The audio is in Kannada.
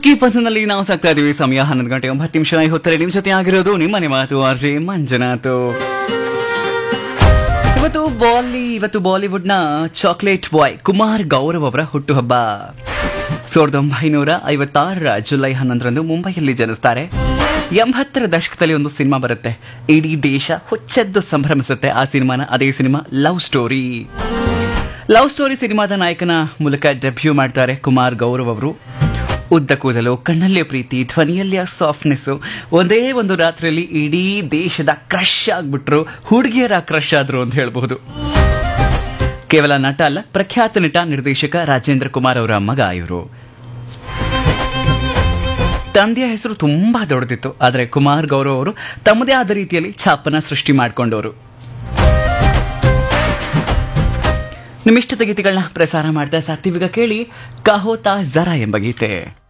ಕುಕ್ಕಿ ಪಸಂದಲ್ಲಿ ನಾವು ಸಾಕ್ತಾ ಇದೀವಿ ಸಮಯ ಹನ್ನೊಂದು ಗಂಟೆ ಒಂಬತ್ತು ನಿಮಿಷ ಹೊತ್ತರೆ ನಿಮ್ ಜೊತೆ ಆಗಿರೋದು ನಿಮ್ಮನೆ ಮಾತು ಆರ್ ಜೆ ಮಂಜುನಾಥ್ ಇವತ್ತು ಬಾಲಿ ಇವತ್ತು ಬಾಲಿವುಡ್ ನ ಚಾಕ್ಲೇಟ್ ಬಾಯ್ ಕುಮಾರ್ ಗೌರವ್ ಅವರ ಹುಟ್ಟುಹಬ್ಬ ಸಾವಿರದ ಒಂಬೈನೂರ ಐವತ್ತಾರರ ಜುಲೈ ಹನ್ನೊಂದರಂದು ಮುಂಬೈಯಲ್ಲಿ ಜನಿಸ್ತಾರೆ ಎಂಬತ್ತರ ದಶಕದಲ್ಲಿ ಒಂದು ಸಿನಿಮಾ ಬರುತ್ತೆ ಇಡೀ ದೇಶ ಹುಚ್ಚೆದ್ದು ಸಂಭ್ರಮಿಸುತ್ತೆ ಆ ಸಿನಿಮಾನ ಅದೇ cinema love story love story ಸಿನಿಮಾದ ನಾಯಕನ ಮೂಲಕ ಡೆಬ್ಯೂ ಮಾಡ್ತಾರೆ ಕುಮಾರ್ ಗೌರವ್ ಅವರು ಉದ್ದ ಕೂದಲು ಕಣ್ಣಲ್ಲಿ ಪ್ರೀತಿ ಧ್ವನಿಯಲ್ಲಿ ಸಾಫ್ಟ್ನೆಸ್ ಒಂದೇ ಒಂದು ರಾತ್ರಿಯಲ್ಲಿ ಇಡೀ ದೇಶದ ಕ್ರಶ್ ಆಗ್ಬಿಟ್ರು ಹುಡುಗಿಯರ ಕ್ರಶ್ ಆದ್ರು ಅಂತ ಹೇಳ್ಬಹುದು ಕೇವಲ ನಟ ಅಲ್ಲ ಪ್ರಖ್ಯಾತ ನಟ ನಿರ್ದೇಶಕ ರಾಜೇಂದ್ರ ಕುಮಾರ್ ಅವರ ಮಗ ಇವರು ತಂದೆಯ ಹೆಸರು ತುಂಬಾ ದೊಡ್ಡದಿತ್ತು ಆದರೆ ಕುಮಾರ್ ಗೌರವ್ ಅವರು ತಮ್ಮದೇ ಆದ ರೀತಿಯಲ್ಲಿ ಛಾಪನ ಸೃಷ್ಟಿ ಮಾಡಿಕೊಂಡವರು ನಿಮ್ಮಿಷ್ಟದ ಗೀತೆಗಳನ್ನ ಪ್ರಸಾರ ಮಾಡ್ತಾ ಸಾಕ್ತೀವಿ ಈಗ ಕೇಳಿ ಕಹೋತಾ ಜರಾ ಎಂಬ ಗೀತೆ